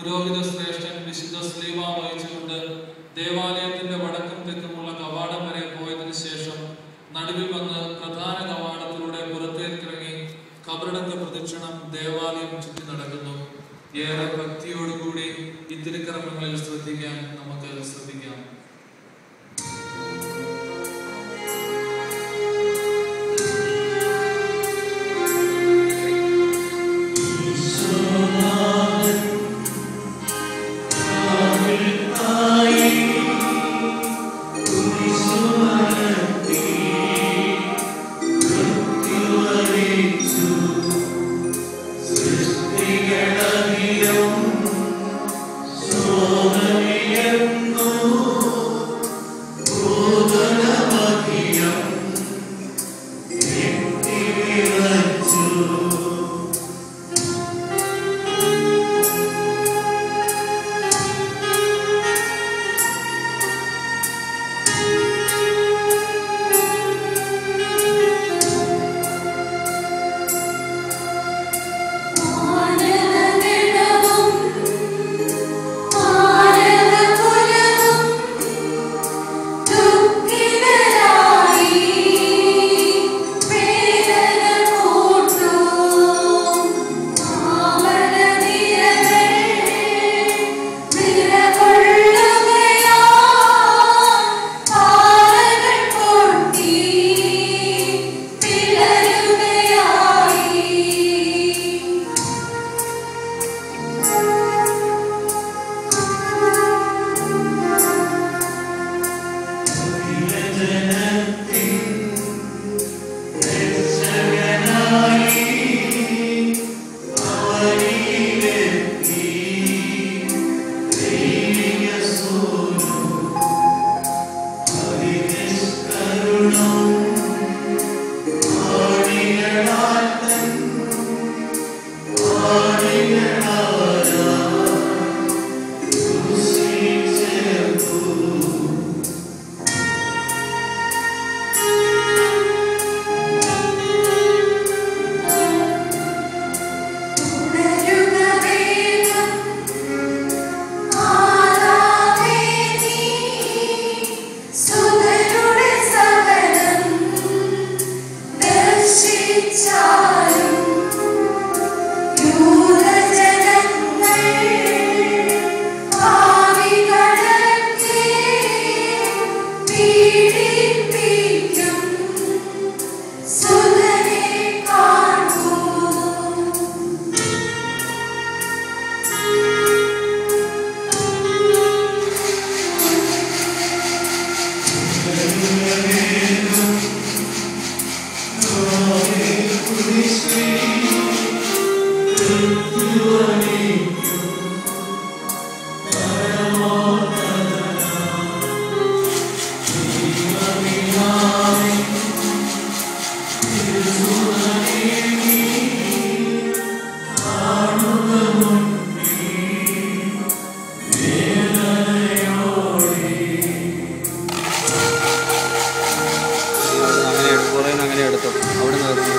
പുരോഹിത ശ്രേഷ്ഠൻ വിശുദ്ധ സ്ലീവ വഹിച്ചുകൊണ്ട് ദേവാലയത്തിന്റെ വടക്കും തെക്കുമുള്ള കവാടം വരെ പോയതിനു ശേഷം നടുവിൽ വന്ന് പ്രധാന കവാടത്തിലൂടെ പുറത്തേക്കിറങ്ങി കബറടക്ക പ്രദക്ഷിണം ദേവാലയം ചുറ്റി നടക്കുന്നു ഏറെ ഭക്തിയോടുകൂടി ഈ തിരുക്കർമ്മങ്ങളിൽ ശ്രദ്ധിക്കാൻ നമുക്ക് ശ്രദ്ധിക്കാം അങ്ങനെ കുറേ അങ്ങനെ എടുത്തു അവിടെ നിന്ന്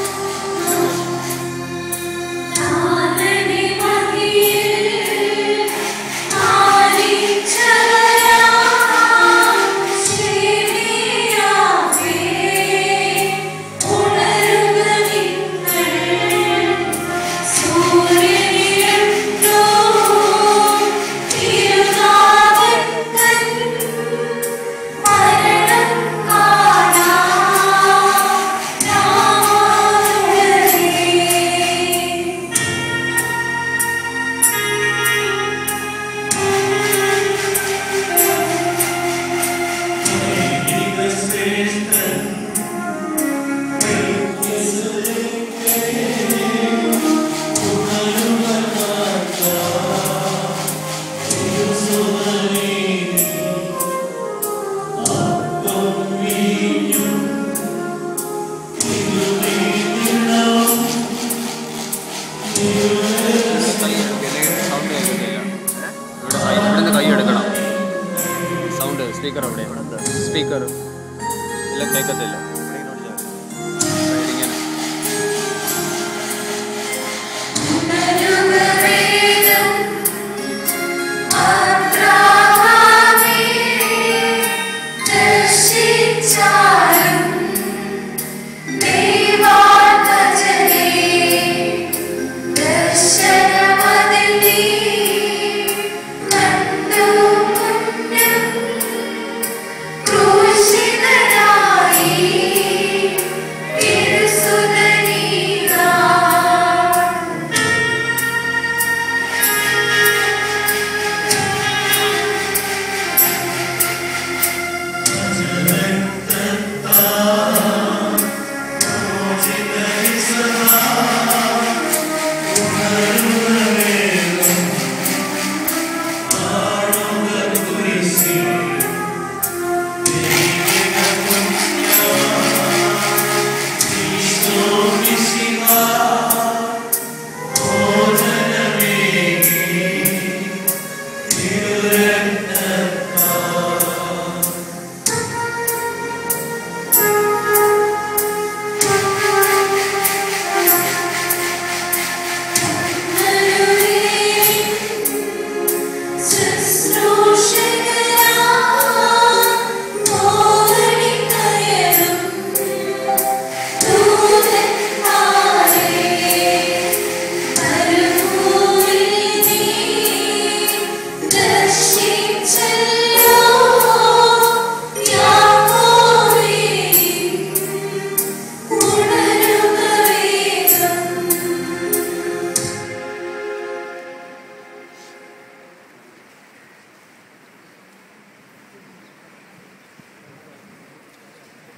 സൗണ്ട് കേൾക്കുന്നില്ല ഇവിടെ കൈ ഇവിടുന്ന് കൈ എടുക്കണം സൗണ്ട് സ്പീക്കർ അവിടെ സ്പീക്കർ ഇല്ല കേൾക്കത്തില്ല ഇങ്ങനെ ഉണരുക വേഗം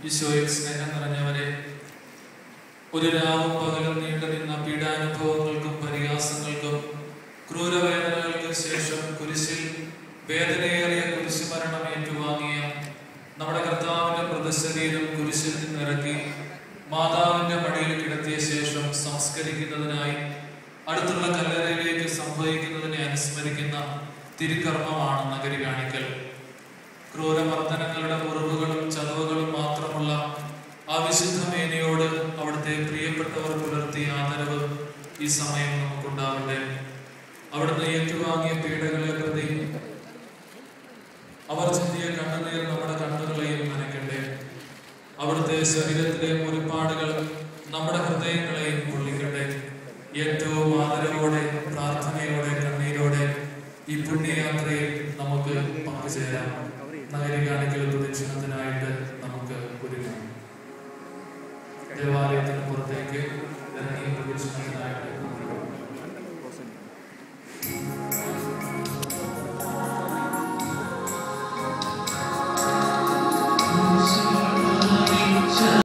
ഈശോയിൽ സ്നേഹം നിറഞ്ഞവരെ ഒരു രാവും പകലും നീണ്ടു നിന്ന പീഡാനുഭവങ്ങൾക്കും പരിഹാസങ്ങൾക്കും ക്രൂരവേദനകൾക്കും ശേഷം കുരിശിൽ വേദനയേറിയ കുരിശുമരണം ഏറ്റുവാങ്ങിയ നമ്മുടെ കർത്താവിന്റെ മൃതശരീരം കുരിശിൽ നിന്നിറക്കി മാതാവിന്റെ മടിയിൽ കിടത്തിയ ശേഷം സംസ്കരിക്കുന്നതിനായി അടുത്തുള്ള കല്ലറയിലേക്ക് സംഭവിക്കുന്നതിനെ അനുസ്മരിക്കുന്ന തിരുക്കർമ്മമാണ് നഗരി കാണിക്കൽ ക്രൂരമർദ്ദനങ്ങളുടെ മുറിവുകളും ചതവുകളും മാത്രമുള്ള ആ വിശുദ്ധ മേനയോട് അവിടുത്തെ പ്രിയപ്പെട്ടവർ പുലർത്തിയ ആദരവ് ഈ സമയം നമുക്കുണ്ടാവട്ടെ അവിടുന്ന് ഏറ്റുവാങ്ങിയ പീഡകൾ